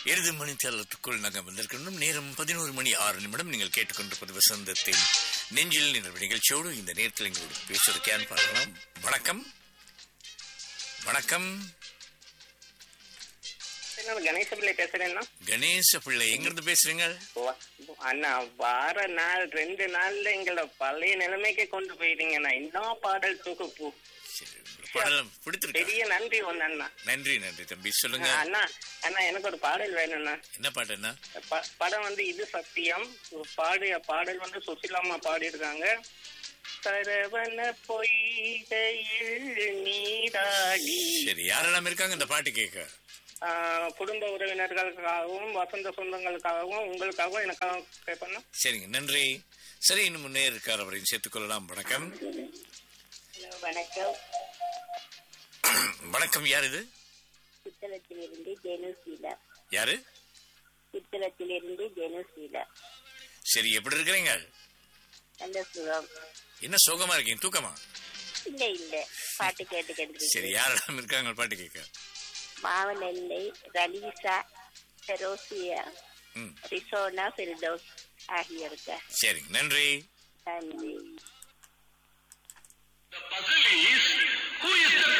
இறுதி மணித்தளத்துக்குள் நாங்கள் வந்திருக்கின்றோம் நேரம் பதினோரு மணி ஆறு நிமிடம் நீங்கள் கேட்டுக்கொண்டிருப்பது வசந்தத்தின் நெஞ்சில் நின்ற நிகழ்ச்சியோடு இந்த நேரத்தில் எங்களோட பேசுவதற்கேன்னு பார்க்கலாம் வணக்கம் வணக்கம் நான் கணேச பிள்ளை பேசுறேன்னா கணேச பிள்ளை எங்கிருந்து பேசுறீங்க வா- அண்ணா வார நாள் ரெண்டு நாள்ல எங்களோட பழைய நிலைமைக்கு கொண்டு போயிட்டீங்கண்ணா இன்னும் பாடல் தொகுப்பு சரி உங்க பாடலாம் பிடித்திருக்கா பெரிய நன்றி ஒண்ணு அண்ணா நன்றி நன்றி தம்பி சொல்லுங்க அண்ணா அண்ணா எனக்கு ஒரு பாடல் வேணும்ண்ணா என்ன பாட்டு என்ன ப- படம் வந்து இது சத்தியம் பாடிய பாடல் வந்து சுசிலாமா பாடியிருக்காங்க சரவண பொய்கையில் நீராடி சரி யாரெல்லாம் இருக்காங்க இந்த பாட்டு கேட்க ஆஹ், குடும்ப உறவினர்களுக்காகவும் வசந்த சொந்தங்களுக்காகவும் உங்களுக்காகவும் எனக்காகவும் கேட்பேன்னா சரிங்க நன்றி சரி இன்னும் முன்னே இருக்கார் அவரையும் சேர்த்துக் கொள்ளலாம் வணக்கம் வணக்கம் வணக்கம் யார் இது புத்தளத்திலிருந்து ஜெனுசீலா யாரு புத்தளத்திலிருந்து ஜெனுசீலா சரி எப்படி இருக்கிறீங்க நல்ல சுகம் என்ன சோகமா இருக்கீங்க தூக்கமா இல்ல இல்ல பாட்டு கேட்டு சரி யாரெல்லாம் இருக்காங்க பாட்டு கேட்க மாவனெல்லை ரலீசா ஃபெரோசியா ம் ரிசோனா ஃபிர்தோஸ் ஆகியோருக்கு சரி நன்றி நன்றி puzzle is who is the